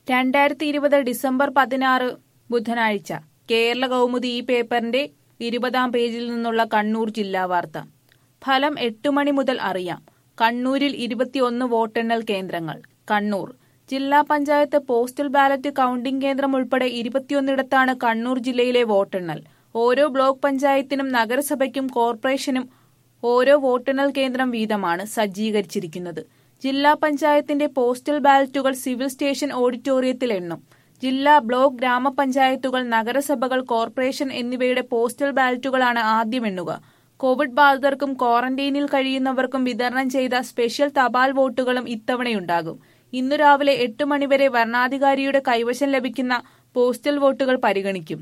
രണ്ടായിരത്തി ഇരുപത് ഡിസംബർ പതിനാറ് ബുധനാഴ്ച കേരള കൗമുദി ഈ പേപ്പറിന്റെ ഇരുപതാം പേജിൽ നിന്നുള്ള കണ്ണൂർ ജില്ലാ വാർത്ത ഫലം എട്ടു മണി മുതൽ അറിയാം കണ്ണൂരിൽ ഇരുപത്തിയൊന്ന് വോട്ടെണ്ണൽ കേന്ദ്രങ്ങൾ കണ്ണൂർ ജില്ലാ പഞ്ചായത്ത് പോസ്റ്റൽ ബാലറ്റ് കൌണ്ടിംഗ് കേന്ദ്രം ഉൾപ്പെടെ ഇരുപത്തിയൊന്നിടത്താണ് കണ്ണൂർ ജില്ലയിലെ വോട്ടെണ്ണൽ ഓരോ ബ്ലോക്ക് പഞ്ചായത്തിനും നഗരസഭയ്ക്കും കോർപ്പറേഷനും ഓരോ വോട്ടെണ്ണൽ കേന്ദ്രം വീതമാണ് സജ്ജീകരിച്ചിരിക്കുന്നത് ജില്ലാ പഞ്ചായത്തിന്റെ പോസ്റ്റൽ ബാലറ്റുകൾ സിവിൽ സ്റ്റേഷൻ ഓഡിറ്റോറിയത്തിൽ എണ്ണും ജില്ലാ ബ്ലോക്ക് ഗ്രാമപഞ്ചായത്തുകൾ നഗരസഭകൾ കോർപ്പറേഷൻ എന്നിവയുടെ പോസ്റ്റൽ ബാലറ്റുകളാണ് ആദ്യം എണ്ണുക കോവിഡ് ബാധിതർക്കും ക്വാറന്റൈനിൽ കഴിയുന്നവർക്കും വിതരണം ചെയ്ത സ്പെഷ്യൽ തപാൽ വോട്ടുകളും ഇത്തവണയുണ്ടാകും ഇന്നു രാവിലെ എട്ട് മണിവരെ വരണാധികാരിയുടെ കൈവശം ലഭിക്കുന്ന പോസ്റ്റൽ വോട്ടുകൾ പരിഗണിക്കും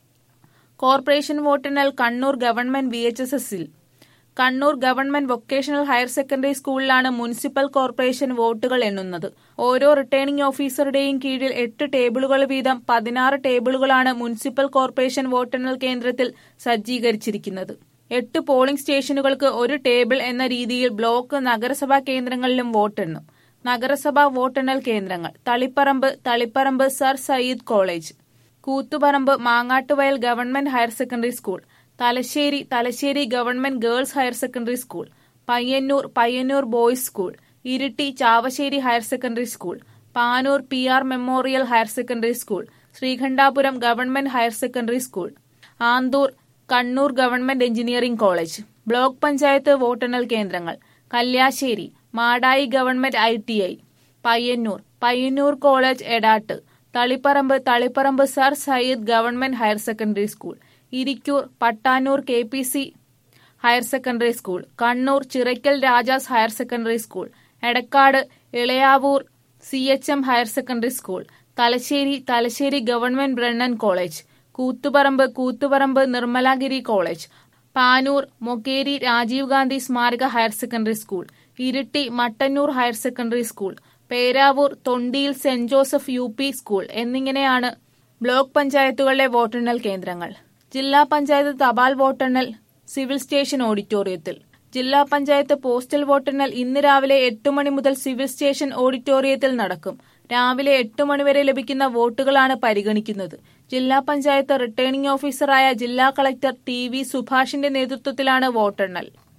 കോർപ്പറേഷൻ വോട്ടെണ്ണൽ Kannur government V H S എസിൽ Kannur government vocational higher secondary സ്കൂളിലാണ് മുനിസിപ്പൽ കോർപ്പറേഷൻ വോട്ടുകൾ എണ്ണുന്നത് ഓരോ റിട്ടേണിംഗ് ഓഫീസറുടെയും കീഴിൽ എട്ട് ടേബിളുകൾ വീതം പതിനാറ് ടേബിളുകളാണ് മുനിസിപ്പൽ കോർപ്പറേഷൻ വോട്ടെണ്ണൽ കേന്ദ്രത്തിൽ സജ്ജീകരിച്ചിരിക്കുന്നത് എട്ട് പോളിംഗ് സ്റ്റേഷനുകൾക്ക് ഒരു ടേബിൾ എന്ന രീതിയിൽ ബ്ലോക്ക് നഗരസഭാ കേന്ദ്രങ്ങളിലും വോട്ടെണ്ണും നഗരസഭാ വോട്ടെണ്ണൽ കേന്ദ്രങ്ങൾ Taliparamba Taliparamba sir Syed college Koothuparamba Mangattuvayal government higher secondary school Thalassery Thalassery government girls higher secondary school Payyanur Payyanur boys school Iritty Chavassery higher secondary school Panoor P R memorial higher secondary school Sreekandapuram government higher secondary school Anthoor Kannur government engineering college block panchayat വോട്ടെണ്ണൽ കേന്ദ്രങ്ങൾ Kalliasseri Madayi government I T I Payyanur Payyanur college Edat Taliparamba Taliparamba sir Syed government higher secondary school Irikkur Pattanur K P C higher secondary school Kannur Chirakkal Rajas higher secondary school Edakkad Elayavoor C H M higher secondary school Thalassery Thalassery government Brennen college Koothuparamba Koothuparamba Nirmalagiri college Panoor Mokeri Rajiv Gandhi സ്മാരക higher secondary school Iritty Mattanur higher secondary school Peravoor Thondiyil saint Joseph U P school എന്നിങ്ങനെയാണ് block പഞ്ചായത്തുകളിലെ വോട്ടെണ്ണൽ കേന്ദ്രങ്ങൾ ജില്ലാ പഞ്ചായത്ത് തപാൽ വോട്ടെണ്ണൽ civil station ഓഡിറ്റോറിയത്തിൽ ജില്ലാ പഞ്ചായത്ത് പോസ്റ്റൽ വോട്ടെണ്ണൽ ഇന്ന് രാവിലെ എട്ട് മണി മുതൽ സിവിൽ സ്റ്റേഷൻ ഓഡിറ്റോറിയത്തിൽ നടക്കും രാവിലെ എട്ട് മണിവരെ ലഭിക്കുന്ന വോട്ടുകളാണ് പരിഗണിക്കുന്നത് ജില്ലാ പഞ്ചായത്ത് റിട്ടേണിംഗ് ഓഫീസറായ ജില്ലാ കളക്ടർ ടി വി സുഭാഷിന്റെ നേതൃത്വത്തിലാണ് വോട്ടെണ്ണൽ